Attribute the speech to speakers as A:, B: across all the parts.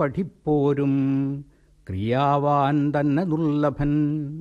A: പഠിപ്പോരും ക്രിയാവാൻ തന്നെ ദുർലഭൻ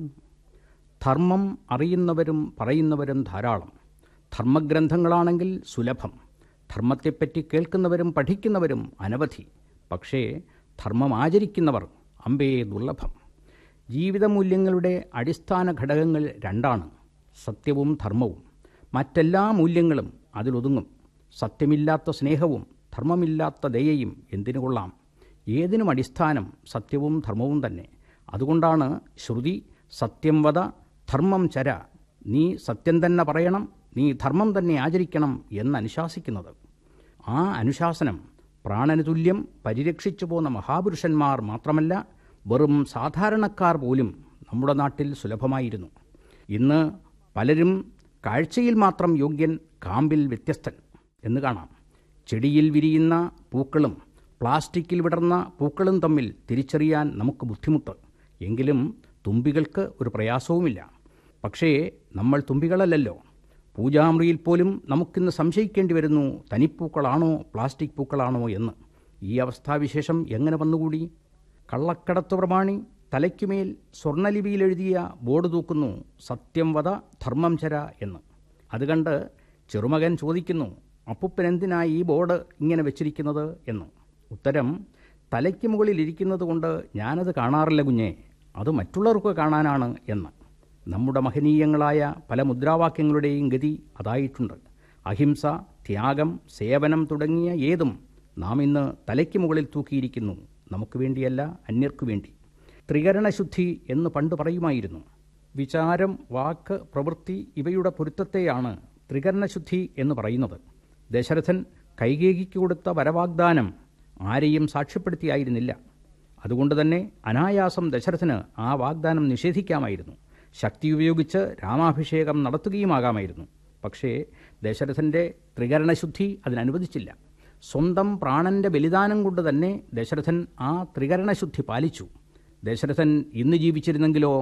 A: ധർമ്മം അറിയുന്നവരും പറയുന്നവരും ധാരാളം ധർമ്മഗ്രന്ഥങ്ങളാണെങ്കിൽ സുലഭം ധർമ്മത്തെപ്പറ്റി കേൾക്കുന്നവരും പഠിക്കുന്നവരും അനവധി പക്ഷേ ധർമ്മം ആചരിക്കുന്നവർ അമ്പേ ദുർലഭം ജീവിതമൂല്യങ്ങളുടെ അടിസ്ഥാന ഘടകങ്ങൾ രണ്ടാണ് സത്യവും ധർമ്മവും മറ്റെല്ലാ മൂല്യങ്ങളും അതിലൊതുങ്ങും സത്യമില്ലാത്ത സ്നേഹവും ധർമ്മമില്ലാത്ത ദയയും എന്തിനു കൊള്ളാം ഏതിനും അടിസ്ഥാനം സത്യവും ധർമ്മവും തന്നെ അതുകൊണ്ടാണ് ശ്രുതി സത്യം വധ ധർമ്മം ചര നീ സത്യം തന്നെ പറയണം നീ ധർമ്മം തന്നെ ആചരിക്കണം എന്ന് അനുശാസിക്കുന്നത് ആ അനുശാസനം പ്രാണന് തുല്യം പരിരക്ഷിച്ചു പോന്ന മഹാപുരുഷന്മാർ മാത്രമല്ല വെറും സാധാരണക്കാർ പോലും നമ്മുടെ നാട്ടിൽ സുലഭമായിരുന്നു ഇന്ന് പലരും കാഴ്ചയിൽ മാത്രം യോഗ്യൻ കാമ്പിൽ വ്യത്യസ്തൻ എന്ന് കാണാം ചെടിയിൽ വിരിയുന്ന പൂക്കളും പ്ലാസ്റ്റിക്കിൽ വിടർന്ന പൂക്കളും തമ്മിൽ തിരിച്ചറിയാൻ നമുക്ക് ബുദ്ധിമുട്ട് എങ്കിലും തുമ്പികൾക്ക് ഒരു പ്രയാസവുമില്ല പക്ഷേ നമ്മൾ തുമ്പികളല്ലല്ലോ പൂജാമുറിയിൽ പോലും നമുക്കിന്ന് സംശയിക്കേണ്ടി വരുന്നു തനിപ്പൂക്കളാണോ പ്ലാസ്റ്റിക് പൂക്കളാണോ എന്ന് ഈ അവസ്ഥാവിശേഷം എങ്ങനെ വന്നുകൂടി കള്ളക്കടത്ത് പ്രമാണി തലയ്ക്കുമേൽ സ്വർണ്ണലിപിയിൽ എഴുതിയ ബോർഡ് തൂക്കുന്നു സത്യം വധ ധർമ്മം ചര എന്ന് അത് കണ്ട് ചെറുമകൻ ചോദിക്കുന്നു അപ്പുപ്പൻ എന്തിനാ ഈ ബോർഡ് ഇങ്ങനെ വെച്ചിരിക്കുന്നത് എന്ന് ഉത്തരം തലയ്ക്ക് മുകളിൽ ഇരിക്കുന്നത് കൊണ്ട് ഞാനത് കാണാറില്ല കുഞ്ഞെ അത് മറ്റുള്ളവർക്ക് കാണാനാണ് എന്ന് നമ്മുടെ മഹനീയങ്ങളായ പല മുദ്രാവാക്യങ്ങളുടെയും ഗതി അതായിട്ടുണ്ട് അഹിംസ ത്യാഗം സേവനം തുടങ്ങിയ ഏതും നാം ഇന്ന് തലയ്ക്ക് മുകളിൽ തൂക്കിയിരിക്കുന്നു നമുക്ക് വേണ്ടിയല്ല അന്യർക്കു വേണ്ടി ത്രികരണശുദ്ധി എന്ന് പണ്ട് പറയുമായിരുന്നു വിചാരം വാക്ക് പ്രവൃത്തി ഇവയുടെ പൊരുത്തത്തെയാണ് ത്രികരണശുദ്ധി എന്ന് പറയുന്നത് ദശരഥൻ കൈകേകിക്ക് കൊടുത്ത വരവാഗ്ദാനം ആരെയും സാക്ഷ്യപ്പെടുത്തിയായിരുന്നില്ല അതുകൊണ്ട് തന്നെ അനായാസം ദശരഥന് ആ വാഗ്ദാനം നിഷേധിക്കാമായിരുന്നു ശക്തി ഉപയോഗിച്ച് രാമാഭിഷേകം നടത്തുകയുമാകാമായിരുന്നു പക്ഷേ ദശരഥൻ്റെ ത്രികരണശുദ്ധി അതിനനുവദിച്ചില്ല സ്വന്തം പ്രാണന്റെ ബലിദാനം കൊണ്ട് തന്നെ ദശരഥൻ ആ ത്രികരണശുദ്ധി പാലിച്ചു ദശരഥൻ ഇന്ന് ജീവിച്ചിരുന്നെങ്കിലോ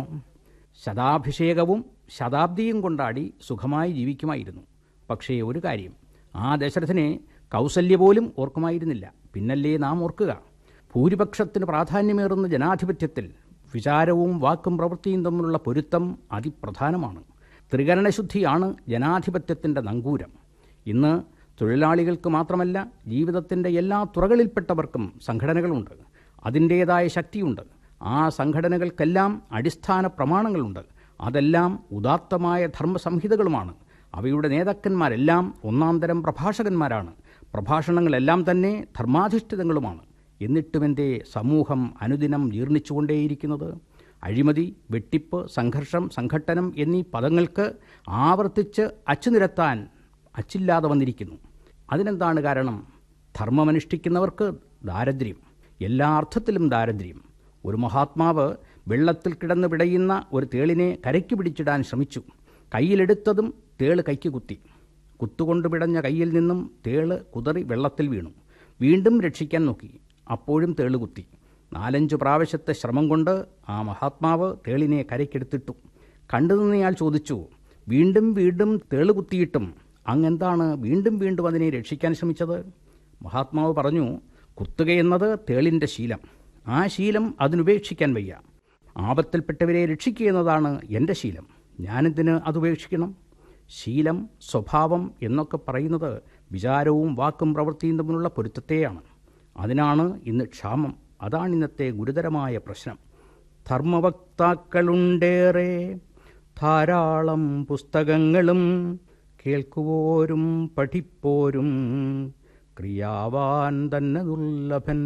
A: ശതാഭിഷേകവും ശതാബ്ദിയും കൊണ്ടാടി സുഖമായി ജീവിക്കുമായിരുന്നു പക്ഷേ ഒരു കാര്യം ആ ദശരഥനെ കൗസല്യ പോലും ഓർക്കുമായിരുന്നില്ല പിന്നല്ലേ നാം ഓർക്കുക ഭൂരിപക്ഷത്തിന് പ്രാധാന്യമേറുന്ന ജനാധിപത്യത്തിൽ വിചാരവും വാക്കും പ്രവൃത്തിയും തമ്മിലുള്ള പൊരുത്തം അതിപ്രധാനമാണ് ത്രികരണശുദ്ധിയാണ് ജനാധിപത്യത്തിൻ്റെ നങ്കൂരം ഇന്ന് തൊഴിലാളികൾക്ക് മാത്രമല്ല ജീവിതത്തിൻ്റെ എല്ലാ തുറകളിൽപ്പെട്ടവർക്കും സംഘടനകളുണ്ട് അതിൻ്റേതായ ശക്തിയുണ്ട് ആ സംഘടനകൾക്കെല്ലാം അടിസ്ഥാന പ്രമാണങ്ങളുണ്ട് അതെല്ലാം ഉദാത്തമായ ധർമ്മസംഹിതകളുമാണ് അവയുടെ നേതാക്കന്മാരെല്ലാം ഒന്നാം തരം പ്രഭാഷകന്മാരാണ് പ്രഭാഷണങ്ങളെല്ലാം തന്നെ ധർമാധിഷ്ഠിതങ്ങളുമാണ് എന്നിട്ടുമെൻ്റെ സമൂഹം അനുദിനം ജീർണിച്ചുകൊണ്ടേയിരിക്കുന്നത് അഴിമതി വെട്ടിപ്പ് സംഘർഷം സംഘട്ടനം എന്നീ പദങ്ങൾക്ക് ആവർത്തിച്ച് അച്ചുനിരത്താൻ അച്ചില്ലാതെ വന്നിരിക്കുന്നു അതിനെന്താണ് കാരണം ധർമ്മമനുഷ്ഠിക്കുന്നവർക്ക് ദാരിദ്ര്യം എല്ലാ അർത്ഥത്തിലും ദാരിദ്ര്യം ഒരു മഹാത്മാവ് വെള്ളത്തിൽ കിടന്ന് പിടയുന്ന ഒരു തേളിനെ കരയ്ക്ക് പിടിച്ചിടാൻ ശ്രമിച്ചു കയ്യിലെടുത്തതും തേള് കൈക്ക് കുത്തി കുത്തുകൊണ്ട് പിടഞ്ഞ കയ്യിൽ നിന്നും തേള് കുതറി വെള്ളത്തിൽ വീണു വീണ്ടും രക്ഷിക്കാൻ നോക്കി അപ്പോഴും തേള് കുത്തി നാലഞ്ചു പ്രാവശ്യത്തെ ശ്രമം കൊണ്ട് ആ മഹാത്മാവ് തേളിനെ കരയ്ക്കെടുത്തിട്ടു കണ്ടുനിന്നയാൾ ചോദിച്ചു വീണ്ടും വീണ്ടും തേള് കുത്തിയിട്ടും അങ്ങെന്താണ് വീണ്ടും വീണ്ടും അതിനെ രക്ഷിക്കാൻ ശ്രമിച്ചത് മഹാത്മാവ് പറഞ്ഞു കുത്തുകയെന്നത് തേളിൻ്റെ ശീലം ആ ശീലം അതിനുപേക്ഷിക്കാൻ വയ്യ ആപത്തിൽപ്പെട്ടവരെ രക്ഷിക്കുക എന്നതാണ് എൻ്റെ ശീലം ഞാനെന്തിന് അതുപേക്ഷിക്കണം ശീലം സ്വഭാവം എന്നൊക്കെ പറയുന്നത് വിചാരവും വാക്കും പ്രവൃത്തിയും തമ്മിലുള്ള പൊരുത്തത്തെയാണ് അതിനാണ് ഇന്ന് ക്ഷാമം അതാണ് ഇന്നത്തെ ഗുരുതരമായ പ്രശ്നം ധർമ്മവക്താക്കളുണ്ടേറെ ധാരാളം പുസ്തകങ്ങളും കേൾക്കുവോരും പഠിപ്പോരും ക്രിയാവാൻ തന്നെ ദുർലഭൻ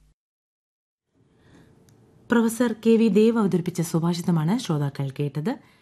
B: പ്രൊഫസർ കെ വി ദേവ് അവതരിപ്പിച്ച സുഭാഷിതമാണ് ശ്രോതാക്കൾ കേട്ടത്